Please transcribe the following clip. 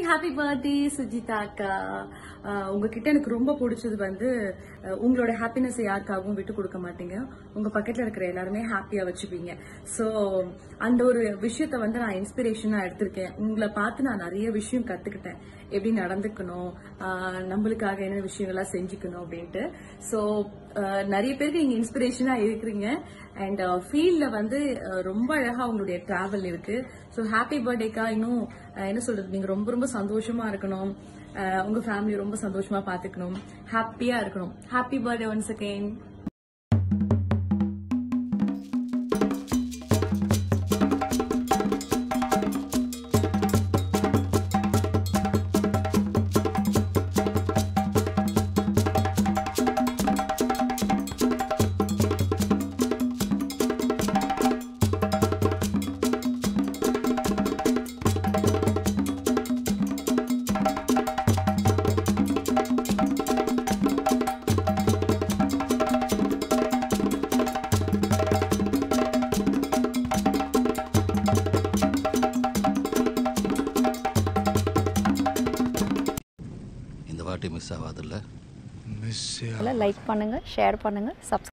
happy birthday Sujitha அக்கா அஹ், உங்ககிட்ட எனக்கு ரொம்ப பிடிச்சது வந்து அஹ், உங்களோட ஹாப்பினஸ் யாருக்காகவும் விட்டு கொடுக்க மாட்டீங்க உங்க பக்கத்துல இருக்கிற எல்லாருமே ஹாப்பியா வச்சுப்பீங்க சோ அந்த ஒரு விஷயத்த வந்து நான் இன்ஸ்பிரேஷனா எடுத்திருக்கேன் உங்களை பார்த்து நான் நிறைய விஷயம் கத்துக்கிட்டேன் எப்படி நடந்துக்கணும் அஹ், நம்மளுக்காக என்ன விஷயங்கள்லாம் செஞ்சுக்கணும் அப்படின்ட்டு சோ நிறைய பேருக்கு நீங்க இன்ஸ்பிரேஷனா இருக்கிறீங்க அண்ட் ஃபீல்ட்ல வந்து அஹ், ரொம்ப அழகா உங்களுடைய டிராவல் இருக்கு ஸோ ஹாப்பி பர்த்டேக்கா இன்னும் அஹ், என்ன சொல்றது நீங்க ரொம்ப ரொம்ப சந்தோஷமா இருக்கணும் அஹ், உங்க ஃபேமிலி ரொம்ப சந்தோஷமா பாத்துக்கணும் ஹாப்பியா இருக்கணும் ஹாப்பி பர்த்டே ஒன்ஸ் அகெயின் இந்த வாட்டி மிஸ் ஆகாதுல்ல மிஸ் லைக் பண்ணுங்கள் ஷேர் பண்ணுங்கள் சப்ஸ்கிரைப்